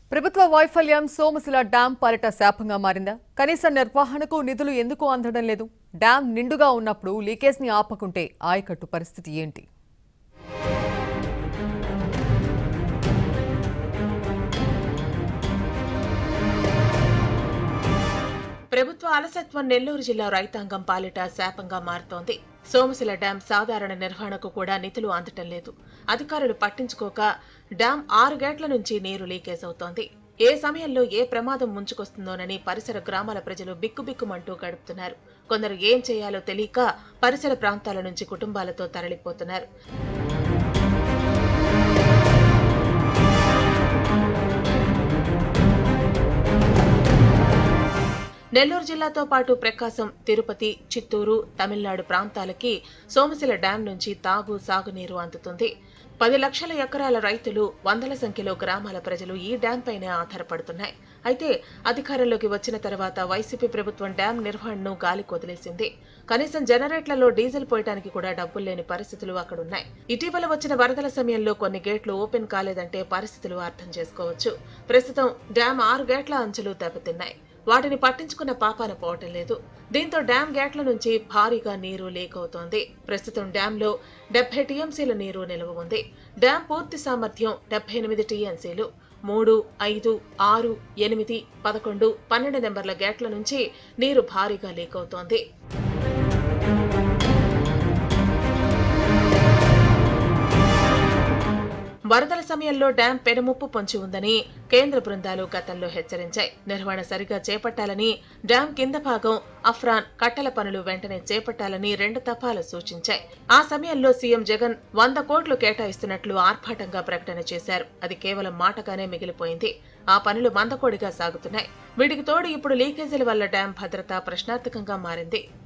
ప్రభుత్వ వైఫల్యం సోమశిల డ్యాం పాలిట శాపంగా మారిందా కనీస నిర్వహణకు నిధులు ఎందుకు అందడం లేదు డ్యాం నిండుగా ఉన్నప్పుడు లీకేజ్ ని ఆపకుంటే ఆయకట్టు పరిస్థితి ఏంటి ప్రభుత్వ అలసత్వం నెల్లూరు జిల్లా రైతాంగం పాలిట శాపంగా మారుతోంది సోమశిల డ్యాం సాధారణ నిర్వహణకు కూడా నిధులు అందటం లేదు అధికారులు పట్టించుకోక డ్యాం ఆరు గేట్ల నుంచి నీరు లీకేజ్ అవుతోంది ఏ సమయంలో ఏ ప్రమాదం ముంచుకొస్తుందోనని పరిసర గ్రామాల ప్రజలు బిక్కుబిక్కుమంటూ గడుపుతున్నారు కొందరు ఏం చేయాలో తెలియక పరిసర ప్రాంతాల నుంచి కుటుంబాలతో తరలిపోతున్నారు నెల్లూరు జిల్లాతో పాటు ప్రకాశం తిరుపతి చిత్తూరు తమిళనాడు ప్రాంతాలకి సోమశిల డ్యాం నుంచి తాగు సాగునీరు అందుతుంది పది లక్షల ఎకరాల రైతులు వందల సంఖ్యలో గ్రామాల ప్రజలు ఈ డ్యాం పైనే ఆధారపడుతున్నాయి అయితే అధికారంలోకి వచ్చిన తర్వాత వైసీపీ ప్రభుత్వం డ్యాం నిర్వహణను గాలికి వదిలేసింది కనీసం జనరేట్లలో డీజిల్ పోయడానికి కూడా డబ్బులు లేని పరిస్థితులు అక్కడున్నాయి ఇటీవల వచ్చిన వరదల సమయంలో కొన్ని గేట్లు ఓపెన్ కాలేదంటే పరిస్థితులు అర్థం చేసుకోవచ్చు ప్రస్తుతం డ్యాం ఆరు గేట్ల అంచులు దెబ్బతిన్నాయి వాటిని పట్టించుకున్న పాపాన పోవటం లేదు దీంతో డ్యాం గేట్ల నుంచి భారీగా నీరు లీక్ అవుతోంది ప్రస్తుతం డ్యాంలో డెబ్బై టీఎంసీల నీరు నిల్వ ఉంది డ్యాం పూర్తి సామర్థ్యం డెబ్బై ఎనిమిది టీఎంసీలు మూడు ఐదు ఆరు ఎనిమిది పదకొండు పన్నెండు నెంబర్ల గేట్ల నుంచి నీరు భారీగా లీక్ అవుతోంది వరదల సమయంలో డ్యాం పెనుముప్పు పొంచి ఉందని కేంద్ర బృందాలు గతంలో హెచ్చరించాయి నిర్వహణ సరిగా చేపట్టాలని డ్యాం కింద భాగం అఫ్రాన్ కట్టల పనులు వెంటనే చేపట్టాలని రెండు తపాలు సూచించాయి ఆ సమయంలో సీఎం జగన్ వంద కోట్లు కేటాయిస్తున్నట్లు ఆర్భాటంగా ప్రకటన చేశారు అది కేవలం మాటగానే మిగిలిపోయింది ఆ పనులు మందకోడిగా సాగుతున్నాయి వీటికి తోడు ఇప్పుడు లీకేజీల వల్ల డ్యాం భద్రత ప్రశ్నార్థకంగా మారింది